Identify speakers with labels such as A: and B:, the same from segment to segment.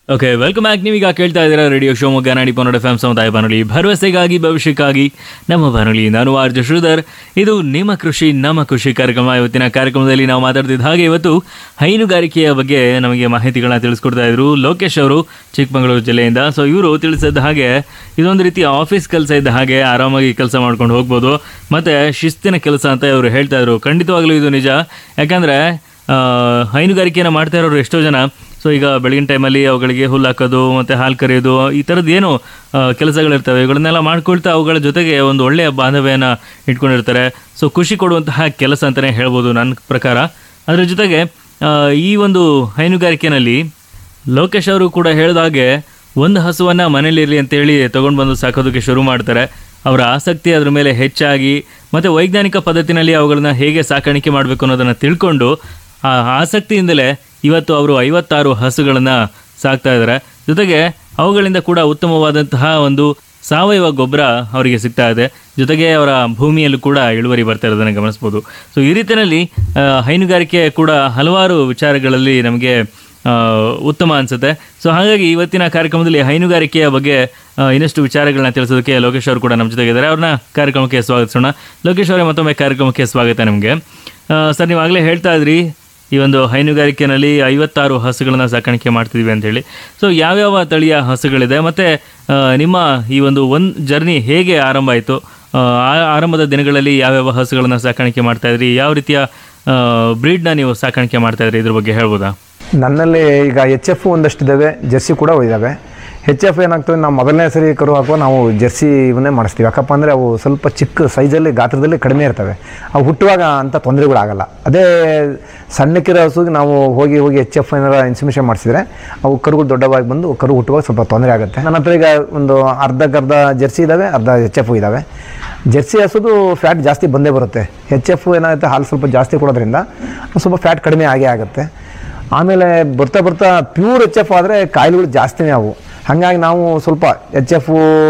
A: okay welcome back ನೀವೀಗ ಕೇಳ್ತಾ ಇದ್ದೀರಾ ರೇಡಿಯೋ ಶಿವಮೊಗ್ಗ ನಾಡಿ ಪನ್ನಡ ಎಫ್ ಸಮುದಾಯ ಬಾನುಲಿ ಭರವಸೆಗಾಗಿ ಭವಿಷ್ಯಕ್ಕಾಗಿ ನಮ್ಮ ಬಾನುಲಿ ನಾನು ಆರ್ಜ ಶ್ರೀಧರ್ ಇದು ನಿಮ್ಮ ಕೃಷಿ ನಮ್ಮ ಕೃಷಿ ಕಾರ್ಯಕ್ರಮ ಇವತ್ತಿನ ಕಾರ್ಯಕ್ರಮದಲ್ಲಿ ನಾವು ಮಾತಾಡ್ತಿದ್ದ ಹಾಗೆ ಇವತ್ತು ಹೈನುಗಾರಿಕೆಯ ಬಗ್ಗೆ ನಮಗೆ ಮಾಹಿತಿಗಳನ್ನ ತಿಳಿಸ್ಕೊಡ್ತಾ ಇದ್ರು ಲೋಕೇಶ್ ಅವರು ಚಿಕ್ಕಮಗಳೂರು ಜಿಲ್ಲೆಯಿಂದ ಸೊ ಇವರು ತಿಳಿಸಿದ ಹಾಗೆ ಇದೊಂದು ರೀತಿ ಆಫೀಸ್ ಕೆಲಸ ಇದ್ದ ಹಾಗೆ ಆರಾಮಾಗಿ ಕೆಲಸ ಮಾಡ್ಕೊಂಡು ಹೋಗ್ಬೋದು ಮತ್ತು ಶಿಸ್ತಿನ ಕೆಲಸ ಅಂತ ಇವರು ಹೇಳ್ತಾ ಇದ್ರು ಖಂಡಿತವಾಗ್ಲೂ ಇದು ನಿಜ ಯಾಕಂದರೆ ಹೈನುಗಾರಿಕೆಯನ್ನು ಮಾಡ್ತಾ ಇರೋರು ಎಷ್ಟೋ ಜನ ಸೊ ಈಗ ಬೆಳಗಿನ ಟೈಮಲ್ಲಿ ಅವುಗಳಿಗೆ ಹುಲ್ಲು ಹಾಕೋದು ಮತ್ತು ಹಾಲು ಕರೆಯೋದು ಈ ಥರದ್ದು ಏನು ಆ, ಕೆಲಸಗಳಿರ್ತವೆ ಇವುಗಳನ್ನೆಲ್ಲ ಮಾಡ್ಕೊಳ್ತಾ ಅವುಗಳ ಜೊತೆಗೆ ಒಂದು ಒಳ್ಳೆಯ ಬಾಂಧವ್ಯನ ಇಟ್ಕೊಂಡಿರ್ತಾರೆ ಸೊ ಖುಷಿ ಕೊಡುವಂತಹ ಕೆಲಸ ಅಂತಲೇ ಹೇಳ್ಬೋದು ನನ್ನ ಪ್ರಕಾರ ಅದರ ಜೊತೆಗೆ ಆ, ಈ ಒಂದು ಹೈನುಗಾರಿಕೆನಲ್ಲಿ ಲೋಕೇಶ್ ಅವರು ಕೂಡ ಹೇಳಿದಾಗೆ ಒಂದು ಹಸುವನ್ನು ಮನೇಲಿರಲಿ ಅಂತೇಳಿ ತೊಗೊಂಡು ಬಂದು ಸಾಕೋದಕ್ಕೆ ಶುರು ಮಾಡ್ತಾರೆ ಅವರ ಆಸಕ್ತಿ ಅದ್ರ ಮೇಲೆ ಹೆಚ್ಚಾಗಿ ಮತ್ತು ವೈಜ್ಞಾನಿಕ ಪದ್ಧತಿನಲ್ಲಿ ಅವುಗಳನ್ನ ಹೇಗೆ ಸಾಕಾಣಿಕೆ ಮಾಡಬೇಕು ಅನ್ನೋದನ್ನು ತಿಳ್ಕೊಂಡು ಆ ಆಸಕ್ತಿಯಿಂದಲೇ ಇವತ್ತು ಅವರು ಐವತ್ತಾರು ಹಸುಗಳನ್ನು ಸಾಕ್ತಾ ಇದ್ದಾರೆ ಜೊತೆಗೆ ಅವುಗಳಿಂದ ಕೂಡ ಉತ್ತಮವಾದಂತಹ ಒಂದು ಸಾವಯವ ಗೊಬ್ಬರ ಅವರಿಗೆ ಸಿಗ್ತಾ ಇದೆ ಜೊತೆಗೆ ಅವರ ಭೂಮಿಯಲ್ಲೂ ಕೂಡ ಇಳುವರಿ ಬರ್ತಾ ಇರೋದನ್ನು ಗಮನಿಸ್ಬೋದು ಸೊ ಈ ರೀತಿಯಲ್ಲಿ ಆ, ಹೈನುಗಾರಿಕೆ ಕೂಡ ಹಲವಾರು ವಿಚಾರಗಳಲ್ಲಿ ನಮಗೆ ಆ, ಉತ್ತಮ ಅನಿಸುತ್ತೆ ಸೊ ಹಾಗಾಗಿ ಇವತ್ತಿನ ಕಾರ್ಯಕ್ರಮದಲ್ಲಿ ಹೈನುಗಾರಿಕೆಯ ಬಗ್ಗೆ ಆ, ಇನ್ನಷ್ಟು ವಿಚಾರಗಳನ್ನ ತಿಳಿಸೋದಕ್ಕೆ ಲೋಕೇಶ್ ಅವರು ಕೂಡ ನಮ್ಮ ಜೊತೆಗಿದ್ದಾರೆ ಅವ್ರನ್ನ ಕಾರ್ಯಕ್ರಮಕ್ಕೆ ಸ್ವಾಗತಿಸೋಣ ಲೋಕೇಶ್ ಅವರೇ ಮತ್ತೊಮ್ಮೆ ಕಾರ್ಯಕ್ರಮಕ್ಕೆ ಸ್ವಾಗತ ನಿಮಗೆ ಸರ್ ನೀವು ಆಗಲೇ ಹೇಳ್ತಾ ಇದ್ರಿ ಈ ಒಂದು ಹೈನುಗಾರಿಕೆನಲ್ಲಿ ಐವತ್ತಾರು ಹಸುಗಳನ್ನ ಸಾಕಾಣಿಕೆ ಮಾಡ್ತಿದ್ವಿ ಅಂತ ಹೇಳಿ ಸೊ ಯಾವ್ಯಾವ ತಳಿಯ ಹಸುಗಳಿದೆ ಮತ್ತು ನಿಮ್ಮ ಈ ಒಂದು ಒಂದು ಜರ್ನಿ ಹೇಗೆ ಆರಂಭ ಆಯಿತು ಆರಂಭದ ದಿನಗಳಲ್ಲಿ ಯಾವ್ಯಾವ ಹಸುಗಳನ್ನ ಸಾಕಾಣಿಕೆ ಮಾಡ್ತಾ ಇದ್ರಿ ಯಾವ ರೀತಿಯ ಬ್ರೀಡ್ನ ನೀವು ಸಾಕಾಣಿಕೆ ಮಾಡ್ತಾ ಇದ್ರಿ ಇದ್ರ ಬಗ್ಗೆ ಹೇಳ್ಬೋದಾ
B: ನನ್ನಲ್ಲಿ ಈಗ ಎಚ್ ಎಫ್ ಒಂದಷ್ಟು ಇದ್ದಾವೆ ಜರ್ಸಿ ಕೂಡ ಇದ್ದಾವೆ ಎಚ್ ಎಫ್ ಏನಾಗ್ತದೆ ನಾವು ಮೊದಲನೇ ಸರಿ ಕರು ಹಾಕುವ ನಾವು ಜರ್ಸಿ ಇವನ್ನೇ ಮಾಡಿಸ್ತೀವಿ ಯಾಕಪ್ಪ ಅಂದರೆ ಅವು ಸ್ವಲ್ಪ ಚಿಕ್ಕ ಸೈಜಲ್ಲಿ ಗಾತ್ರದಲ್ಲಿ ಕಡಿಮೆ ಇರ್ತವೆ ಅವು ಹುಟ್ಟುವಾಗ ಅಂಥ ತೊಂದರೆಗಳಾಗಲ್ಲ ಅದೇ ಸಣ್ಣಕ್ಕಿರೋ ಹಸುಗೆ ನಾವು ಹೋಗಿ ಹೋಗಿ ಎಚ್ ಎಫ್ ಏನಾರ ಇನ್ಸಿಮಿಷನ್ ಮಾಡಿಸಿದ್ರೆ ಅವು ಕರುಗಳು ದೊಡ್ಡವಾಗಿ ಬಂದು ಕರು ಹುಟ್ಟುವಾಗ ಸ್ವಲ್ಪ ತೊಂದರೆ ಆಗುತ್ತೆ ನನ್ನ ಹತ್ರ ಈಗ ಒಂದು ಅರ್ಧಕ್ಕರ್ಧ ಜರ್ಸಿ ಇದ್ದಾವೆ ಅರ್ಧ ಎಚ್ ಎಫ್ ಇದ್ದಾವೆ ಜರ್ಸಿ ಹಸುದು ಫ್ಯಾಟ್ ಜಾಸ್ತಿ ಬಂದೇ ಬರುತ್ತೆ ಎಚ್ ಎಫ್ ಏನಾಗುತ್ತೆ ಹಾಲು ಸ್ವಲ್ಪ ಜಾಸ್ತಿ ಕೊಡೋದ್ರಿಂದ ಸ್ವಲ್ಪ ಫ್ಯಾಟ್ ಕಡಿಮೆ ಆಗೇ ಆಗುತ್ತೆ ಆಮೇಲೆ ಬರ್ತಾ ಬರ್ತಾ ಪ್ಯೂರ್ ಎಚ್ ಎಫ್ ಆದರೆ ಕಾಯಿಲೆಗಳು ಜಾಸ್ತಿನೇ ಅವು ಹಾಗಾಗಿ ನಾವು ಸ್ವಲ್ಪ ಎಚ್ ಎಫ್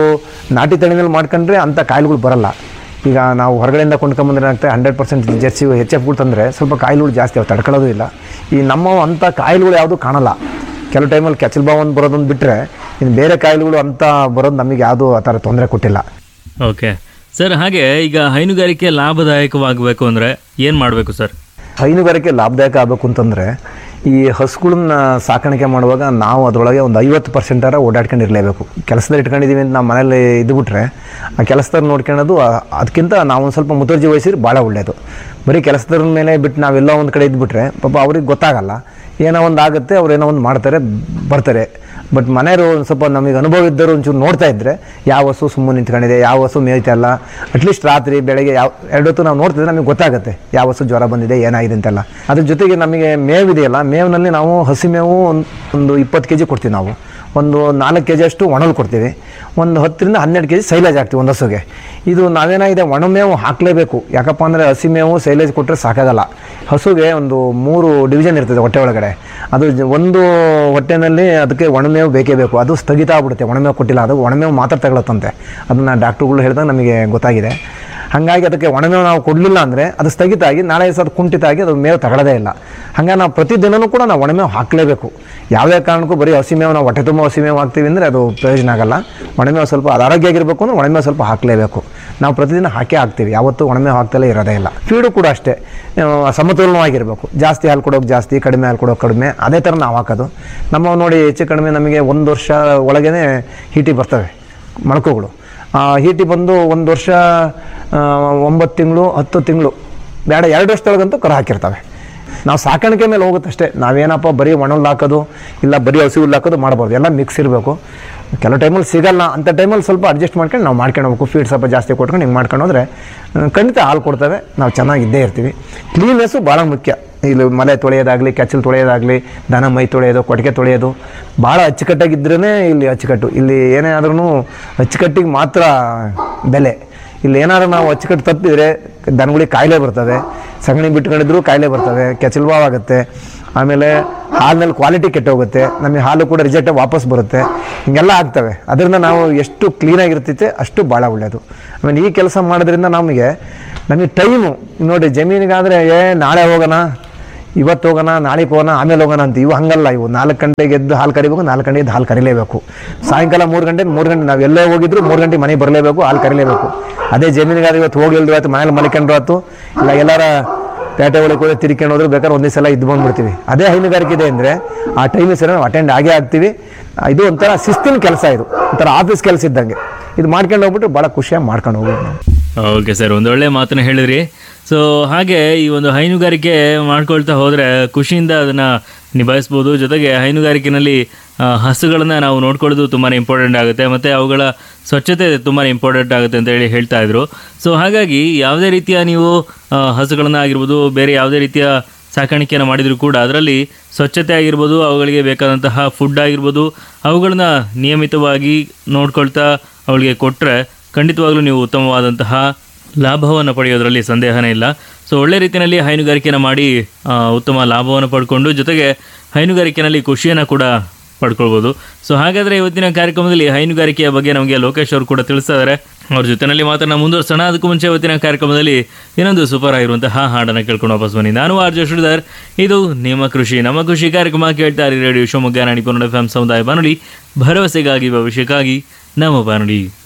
B: ನಾಟಿ ತಳಿನಲ್ಲಿ ಮಾಡ್ಕೊಂಡ್ರೆ ಅಂಥ ಕಾಯಿಲೆಗಳು ಬರಲ್ಲ ಈಗ ನಾವು ಹೊರಗಡೆಯಿಂದ ಕೊಂಡ್ಕೊಂಬಂದ್ರೆ ಏನಾಗ್ತದೆ ಹಂಡ್ರೆಡ್ ಪರ್ಸೆಂಟ್ ಜರ್ಸಿ ಎಚ್ ಎಫ್ಗಳು ತಂದರೆ ಸ್ವಲ್ಪ ಕಾಯಿಲೆಗಳು ಜಾಸ್ತಿ ಅವು ತಡ್ಕೊಳ್ಳೋದು ಇಲ್ಲ ಈ ನಮ್ಮ ಅಂಥ ಕಾಯಿಲೆಗಳು ಯಾವುದೂ ಕಾಣಲ್ಲ ಕೆಲವು ಟೈಮಲ್ಲಿ ಕೆಚ್ಚಲ್ ಬಾವು ಒಂದು ಬರೋದೊಂದು ಬಿಟ್ಟರೆ ಇನ್ನು ಬೇರೆ ಕಾಯಿಲೆಗಳು ಅಂತ ಬರೋದು ನಮಗೆ ಯಾವುದೂ ಆ ಥರ ತೊಂದರೆ ಕೊಟ್ಟಿಲ್ಲ
A: ಓಕೆ ಸರ್ ಹಾಗೆ ಈಗ ಹೈನುಗಾರಿಕೆ ಲಾಭದಾಯಕವಾಗಬೇಕು ಅಂದರೆ ಏನು ಮಾಡಬೇಕು ಸರ್
B: ಹೈನುಗಾರಿಕೆ ಲಾಭದಾಯಕ ಆಗಬೇಕು ಅಂತಂದರೆ ಈ ಹಸುಗಳನ್ನ ಸಾಕಾಣಿಕೆ ಮಾಡುವಾಗ ನಾವು ಅದರೊಳಗೆ ಒಂದು ಐವತ್ತು ಪರ್ಸೆಂಟಾರ ಓಡಾಡ್ಕೊಂಡು ಇರಲೇಬೇಕು ಕೆಲಸದಲ್ಲಿ ಇಟ್ಕೊಂಡಿದ್ದೀವಿ ಅಂತ ನಾವು ಮನೇಲಿ ಇದ್ಬಿಟ್ರೆ ಆ ಕೆಲಸದವ್ರು ನೋಡ್ಕೊಳ್ಳೋದು ಆ- ಅದಕ್ಕಿಂತ ನಾವು ಒಂದು ಸ್ವಲ್ಪ ಮುತುರ್ಜಿ ವಹಿಸಿದ್ರೆ ಭಾಳ ಒಳ್ಳೆಯದು ಬರೀ ಕೆಲಸದವ್ರ ಮೇಲೆ ಬಿಟ್ಟು ನಾವೆಲ್ಲ ಒಂದು ಕಡೆ ಇದ್ಬಿಟ್ರೆ ಪಾಪ ಅವ್ರಿಗೆ ಗೊತ್ತಾಗಲ್ಲ ಏನೋ ಒಂದು ಆಗುತ್ತೆ ಅವ್ರು ಏನೋ ಒಂದು ಮಾಡ್ತಾರೆ ಬರ್ತಾರೆ ಬಟ್ ಮನೆಯವರು ಒಂದು ಸ್ವಲ್ಪ ನಮಗೆ ಅನುಭವ ಇದ್ದರು ಒಂಚೂರು ನೋಡ್ತಾ ಇದ್ದರೆ ಯಾವ ಹಸು ಸುಮ್ಮನೆ ನಿಂತ್ಕೊಂಡಿದೆ ಯಾವ ಹಸು ಮೇಯ್ತಾ ಇಲ್ಲ ಅಟ್ಲೀಸ್ಟ್ ರಾತ್ರಿ ಬೆಳಗ್ಗೆ ಯಾವ ಎರಡು ಹೊತ್ತು ನಾವು ನೋಡ್ತಿದ್ರೆ ನಮಗೆ ಗೊತ್ತಾಗುತ್ತೆ ಯಾವ ಹಸು ಜ್ವರ ಬಂದಿದೆ ಏನಾಗಿದೆ ಅಂತೆಲ್ಲ ಅದ್ರ ಜೊತೆಗೆ ನಮಗೆ ಮೇವಿದೆಯಲ್ಲ ಮೇವಿನಲ್ಲಿ ನಾವು ಹಸಿ ಮೇವು ಒಂದು ಒಂದು ಇಪ್ಪತ್ತು ಕೆ ಜಿ ಕೊಡ್ತೀವಿ ನಾವು ಒಂದು ನಾಲ್ಕು ಕೆ ಜಿ ಅಷ್ಟು ಒಣಲು ಕೊಡ್ತೀವಿ ಒಂದು ಹತ್ತರಿಂದ ಹನ್ನೆರಡು ಕೆ ಜಿ ಸೈಲೇಜ್ ಹಾಕ್ತೀವಿ ಒಂದು ಹಸುಗೆ ಇದು ನಾವೇನಾಗಿದೆ ಒಣಮೇವು ಹಾಕಲೇಬೇಕು ಯಾಕಪ್ಪ ಅಂದರೆ ಹಸಿ ಮೇವು ಸೈಲೇಜ್ ಕೊಟ್ಟರೆ ಸಾಕಾಗಲ್ಲ ಹಸುಗೆ ಒಂದು ಮೂರು ಡಿವಿಷನ್ ಇರ್ತದೆ ಹೊಟ್ಟೆ ಒಳಗಡೆ ಅದು ಜ- ಒಂದು ಹೊಟ್ಟೆನಲ್ಲಿ ಅದಕ್ಕೆ ಒಣಮೇವು ಬೇಕೇ ಬೇಕು ಅದು ಸ್ಥಗಿತ ಆಗ್ಬಿಡುತ್ತೆ ಒಣಮೇವು ಕೊಟ್ಟಿಲ್ಲ ಅದು ಒಣಮೇವು ಮಾತ್ರ ತಗೊಳತ್ತಂತೆ ಅದನ್ನು ಡಾಕ್ಟ್ರುಗಳು ಹೇಳಿದಾಗ ನಮಗೆ ಗೊತ್ತಾಗಿದೆ ಹಾಗಾಗಿ ಅದಕ್ಕೆ ಒಣಮೇವು ನಾವು ಕೊಡಲಿಲ್ಲ ಅಂದರೆ ಅದು ಸ್ಥಗಿತ ಆಗಿ ನಾಳೆ ದಿವಸ ಅದು ಕುಂಠಿತ ಆಗಿ ಅದು ಮೇವು ತಗೊಳ್ಳೋದೇ ಇಲ್ಲ ಹಾಗಾಗಿ ನಾವು ಪ್ರತಿದಿನವೂ ಕೂಡ ನಾವು ಒಣಮೇವು ಹಾಕಲೇಬೇಕು ಯಾವುದೇ ಕಾರಣಕ್ಕೂ ಬರೀ ಹಸಿ ಮೇವು ನಾವು ಹೊಟ್ಟೆ ತುಂಬ ಹಸಿ ಮೇವು ಹಾಕ್ತೀವಿ ಅಂದರೆ ಅದು ಪ್ರಯೋಜನ ಆಗಲ್ಲ ಒಣಮೇವು ಸ್ವಲ್ಪ ಅದು ಆರೋಗ್ಯ ಆಗಿರಬೇಕು ಅಂದ್ರೆ ಒಣಮೇವು ಸ್ವಲ್ಪ ಹಾಕಲೇಬೇಕು ನಾವು ಪ್ರತಿದಿನ ಹಾಕೇ ಹಾಕ್ತೀವಿ ಯಾವತ್ತೂ ಒಣಮೇವು ಹಾಕ್ತಲೇ ಇರೋದೇ ಇಲ್ಲ ಫೀಡು ಕೂಡ ಅಷ್ಟೇ ಆ, ಸಮತೋಲನವಾಗಿರಬೇಕು ಜಾಸ್ತಿ ಹಾಲು ಕೊಡೋಕೆ ಜಾಸ್ತಿ ಕಡಿಮೆ ಹಾಲು ಕೊಡೋಕೆ ಕಡಿಮೆ ಅದೇ ಥರ ನಾವು ಹಾಕೋದು ನಮ್ಮ ನೋಡಿ ಹೆಚ್ಚು ಕಡಿಮೆ ನಮಗೆ ಒಂದು ವರ್ಷ ಒಳಗೇ ಹೀಟಿ ಬರ್ತವೆ ಮೊಳಕುಗಳು ಆ ಹೀಟಿ ಬಂದು ಒಂದು ವರ್ಷ ಆ, ಒಂಬತ್ತು ತಿಂಗಳು ಹತ್ತು ತಿಂಗಳು ಬೇಡ ಎರಡು ವರ್ಷದೊಳಗಂತೂ ಕರು ಹಾಕಿರ್ತವೆ ನಾವು ಸಾಕಾಣಿಕೆ ಮೇಲೆ ಹೋಗುತ್ತಷ್ಟೇ ನಾವೇನಪ್ಪ ಬರೀ ಒಣಲ್ ಹಾಕೋದು ಇಲ್ಲ ಬರೀ ಹಸಿ ಹುಲ್ಲು ಹಾಕೋದು ಮಾಡ್ಬೋದು ಎಲ್ಲ ಮಿಕ್ಸ್ ಇರಬೇಕು ಕೆಲವು ಟೈಮಲ್ಲಿ ಸಿಗಲ್ಲ ಅಂಥ ಟೈಮಲ್ಲಿ ಸ್ವಲ್ಪ ಅಡ್ಜಸ್ಟ್ ಮಾಡ್ಕೊಂಡು ನಾವು ಮಾಡ್ಕೊಂಡು ಹೋಗ್ಬೇಕು ಫೀಡ್ ಸ್ವಲ್ಪ ಜಾಸ್ತಿ ಕೊಟ್ಕೊಂಡು ಹಿಂಗೆ ಮಾಡ್ಕೊಂಡು ಹೋದ್ರೆ ಆ, ಖಂಡಿತ ಹಾಲು ಕೊಡ್ತವೆ ನಾವು ಚೆನ್ನಾಗಿದ್ದೇ ಇರ್ತೀವಿ ಕ್ಲೀನ್ನೆಸ್ಸು ಭಾಳ ಮುಖ್ಯ ಇಲ್ಲಿ ಮಲೆ ತೊಳೆಯೋದಾಗಲಿ ಕೆಚ್ಚಲು ತೊಳೆಯೋದಾಗಲಿ ದನ ಮೈ ತೊಳೆಯೋದು ಕೊಟ್ಟಿಗೆ ತೊಳೆಯೋದು ಭಾಳ ಅಚ್ಚುಕಟ್ಟಾಗಿದ್ರೇ ಇಲ್ಲಿ ಅಚ್ಚುಕಟ್ಟು ಇಲ್ಲಿ ಏನೇ ಆದ್ರೂ ಅಚ್ಚುಕಟ್ಟಿಗೆ ಮಾತ್ರ ಬೆಲೆ ಇಲ್ಲಿ ಏನಾದ್ರು ನಾವು ಅಚ್ಚುಕಟ್ಟು ತಪ್ಪಿದರೆ ದನಗಳಿಗೆ ಕಾಯಿಲೆ ಬರ್ತವೆ ಸಗಣಿ ಬಿಟ್ಕೊಂಡಿದ್ರು ಕಾಯಿಲೆ ಬರ್ತವೆ ಕೆಚ್ಚಲು ಬಾವು ಆಗುತ್ತೆ ಆಮೇಲೆ ಹಾಲಿನಲ್ಲಿ ಕ್ವಾಲಿಟಿ ಕೆಟ್ಟೋಗುತ್ತೆ ನಮಗೆ ಹಾಲು ಕೂಡ ರಿಜೆಕ್ಟ್ ವಾಪಸ್ ಬರುತ್ತೆ ಹಿಂಗೆಲ್ಲ ಆಗ್ತವೆ ಅದರಿಂದ ನಾವು ಎಷ್ಟು ಕ್ಲೀನಾಗಿರ್ತೈತೆ ಅಷ್ಟು ಭಾಳ ಒಳ್ಳೆಯದು ಆಮೇಲೆ ಈ ಕೆಲಸ ಮಾಡೋದ್ರಿಂದ ನಮಗೆ ನಮಗೆ ಟೈಮು ನೋಡಿ ಜಮೀನಿಗಾದರೆ ಏ ನಾಳೆ ಹೋಗೋಣ ಇವತ್ತು ಹೋಗೋಣ ನಾಳೆಗೆ ಹೋಗೋಣ ಆಮೇಲೆ ಹೋಗೋಣ ಅಂತ ಇವು ಹಂಗಲ್ಲ ಇವು ನಾಲ್ಕು ಗಂಟೆಗೆ ಎದ್ದು ಹಾಲು ಕರಿಬೇಕು ನಾಲ್ಕು ಗಂಟೆಗೆ ಎದ್ದು ಹಾಲು ಕರಿಲೇಬೇಕು ಸಾಯಂಕಾಲ ಮೂರು ಗಂಟೆ ಮೂರು ಗಂಟೆ ನಾವು ಎಲ್ಲೇ ಹೋಗಿದ್ರು ಮೂರು ಗಂಟೆ ಮನೆಗೆ ಬರಲೇಬೇಕು ಹಾಲು ಕರಿಲೇಬೇಕು ಅದೇ ಜಮೀನಿಗಾದ್ರೆ ಇವತ್ತು ಹೋಗ್ಲಿಲ್ದು ಆಯ್ತು ಮನೇಲಿ ಮಲಿಕೊಂಡ್ರು ಆಯ್ತು ಇಲ್ಲ ಎಲ್ಲಾರ ಪೇಟೆ ಒಳಗೆ ಹೋಗಿ ತಿರ್ಕೊಂಡು ಹೋದ್ರೆ ಬೇಕಾದ್ರೆ ಒಂದೇ ಸಲ ಇದ್ದು ಬಂದ್ಬಿಡ್ತೀವಿ ಅದೇ ಹೈನುಗಾರಿಕೆ ಇದೆ ಅಂದರೆ ಆ ಟೈಮಿಗೆ ಸರಿ ನಾವು ಅಟೆಂಡ್ ಆಗೇ ಆಗ್ತೀವಿ ಆ, ಇದು ಒಂಥರ ಶಿಸ್ತಿನ ಕೆಲಸ ಇದು ಒಂಥರ ಆಫೀಸ್ ಕೆಲಸ ಇದ್ದಂಗೆ ಇದು ಮಾಡ್ಕೊಂಡು ಹೋಗ್ಬಿಟ್ಟು ಭಾಳ ಖುಷಿಯಾಗಿ ಮಾಡ್ಕೊಂಡು ಹೋಗ್ಬೋದು ನಾವು
A: ಓಕೆ ಸರ್ ಒಂದು ಒಳ್ಳೆ ಮಾತನ್ನ ಹೇಳಿದ್ರಿ ಸೊ ಹಾಗೆ ಈ ಒಂದು ಹೈನುಗಾರಿಕೆ ಮಾಡ್ಕೊಳ್ತಾ ಹೋದರೆ ಖುಷಿಯಿಂದ ಅದನ್ನು ನಿಭಾಯಿಸ್ಬೋದು ಜೊತೆಗೆ ಹೈನುಗಾರಿಕೆನಲ್ಲಿ ಆ, ಹಸುಗಳನ್ನ ನಾವು ನೋಡ್ಕೊಳ್ಳೋದು ತುಂಬಾ ಇಂಪಾರ್ಟೆಂಟ್ ಆಗುತ್ತೆ ಮತ್ತು ಅವುಗಳ ಸ್ವಚ್ಛತೆ ತುಂಬಾ ಇಂಪಾರ್ಟೆಂಟ್ ಆಗುತ್ತೆ ಅಂತ ಹೇಳಿ ಹೇಳ್ತಾ ಇದ್ರು ಸೊ ಹಾಗಾಗಿ ಯಾವುದೇ ರೀತಿಯ ನೀವು ಆ, ಹಸುಗಳನ್ನ ಆಗಿರ್ಬೋದು ಬೇರೆ ಯಾವುದೇ ರೀತಿಯ ಸಾಕಾಣಿಕೆಯನ್ನು ಮಾಡಿದರೂ ಕೂಡ ಅದರಲ್ಲಿ ಸ್ವಚ್ಛತೆ ಆಗಿರ್ಬೋದು ಅವುಗಳಿಗೆ ಬೇಕಾದಂತಹ ಫುಡ್ ಆಗಿರ್ಬೋದು ಅವುಗಳನ್ನ ನಿಯಮಿತವಾಗಿ ನೋಡ್ಕೊಳ್ತಾ ಅವಳಿಗೆ ಕೊಟ್ಟರೆ ಖಂಡಿತವಾಗ್ಲೂ ನೀವು ಉತ್ತಮವಾದಂತಹ ಲಾಭವನ್ನು ಪಡೆಯೋದರಲ್ಲಿ ಸಂದೇಹನೇ ಇಲ್ಲ ಸೊ ಒಳ್ಳೆ ರೀತಿಯಲ್ಲಿ ಹೈನುಗಾರಿಕೆಯನ್ನು ಮಾಡಿ ಆ, ಉತ್ತಮ ಲಾಭವನ್ನು ಪಡ್ಕೊಂಡು ಜೊತೆಗೆ ಹೈನುಗಾರಿಕೆಯಲ್ಲಿ ಖುಷಿಯನ್ನು ಕೂಡ ಪಡ್ಕೊಳ್ಬೋದು ಸೊ ಹಾಗಾದರೆ ಇವತ್ತಿನ ಕಾರ್ಯಕ್ರಮದಲ್ಲಿ ಹೈನುಗಾರಿಕೆಯ ಬಗ್ಗೆ ನಮಗೆ ಲೋಕೇಶ್ ಅವರು ಕೂಡ ತಿಳಿಸ್ತಾ ಇದ್ದಾರೆ ಅವ್ರ ಜೊತೆಯಲ್ಲಿ ಮಾತನ್ನ ಮುಂದುವರ್ಸೋಣ ಅದಕ್ಕೂ ಮುಂಚೆ ಇವತ್ತಿನ ಕಾರ್ಯಕ್ರಮದಲ್ಲಿ ಇನ್ನೊಂದು ಸೂಪರ್ ಆಗಿರುವಂತಹ ಹಾಡನ್ನು ಕೇಳ್ಕೊಂಡು ವಾಪಸ್ ಬನ್ನಿ ನಾನು ಆರ್ ಜೆ ಶ್ರೀಧರ್ ಇದು ನಿಮ್ಮ ಕೃಷಿ ನಮ್ಮ ಕೃಷಿ ಕಾರ್ಯಕ್ರಮ ಕೇಳ್ತಾ ಇರಿ ರೇಡಿಯೋ ಶಿವಮೊಗ್ಗ ನಾಡಿ ಪನ್ನಡ ಎಫ್ ಎಂ ಸಮುದಾಯ ಬಾನುಲಿ ಭರವಸೆಗಾಗಿ ಭವಿಷ್ಯಕ್ಕಾಗಿ ನಮ್ಮ ಬಾನುಲಿ